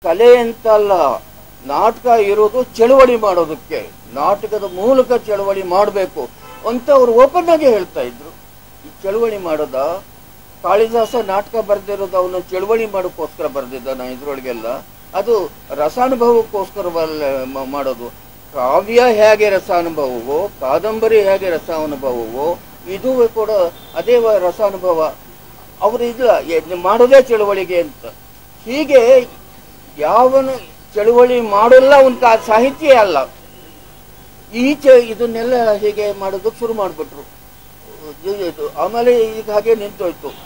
ಕಲೆ ಅಂತಲ್ಲ ನಾಟಕ ಇರೋದು ಚಳವಳಿ ಮಾಡೋದಕ್ಕೆ ನಾಟಕದ ಮೂಲಕ ಚಳವಳಿ ಮಾಡಬೇಕು ಅಂತ ಅವ್ರು ಓಪನ್ ಆಗಿ ಹೇಳ್ತಾ ಇದ್ರು ಈ ಚಳವಳಿ ಮಾಡೋದ ಕಾಳಿದಾಸ ನಾಟಕ ಬರೆದಿರೋದು ಅವನು ಚಳವಳಿ ಮಾಡೋಕ್ಕೋಸ್ಕರ ಬರೆದಿದ್ದಾನ ಇದ್ರೊಳಗೆಲ್ಲ ಅದು ರಸಾನುಭವಕ್ಕೋಸ್ಕರ ಬಲ್ಲ- ಮ- ಮಾಡೋದು ಕಾವ್ಯ ಹೇಗೆ ರಸಾನುಭವವೋ ಕಾದಂಬರಿ ಹೇಗೆ ರಸಾನುಭವವೋ ಇದು ಕೂಡ ಅದೇ ವ- ರಸಾನುಭವ ಅವರು ಇಲ್ಲ ಎ- ಮಾಡೋದೇ ಚಳವಳಿಗೆ ಅಂತ ಹೀಗೆ ಯಾವನು ಚಳವಳಿ ಮಾಡೋಲ್ಲ ಅವನ ಕಾ ಸಾಹಿತ್ಯ ಅಲ್ಲ ಈಚೆ ಇದನ್ನೆಲ್ಲ ಹೀಗೆ ಮಾಡೋದಕ್ಕೆ ಶುರು ಮಾಡಿಬಿಟ್ರು ಆಮೇಲೆ ಈಗ ಹಾಗೆ ನಿಂತೋಯ್ತು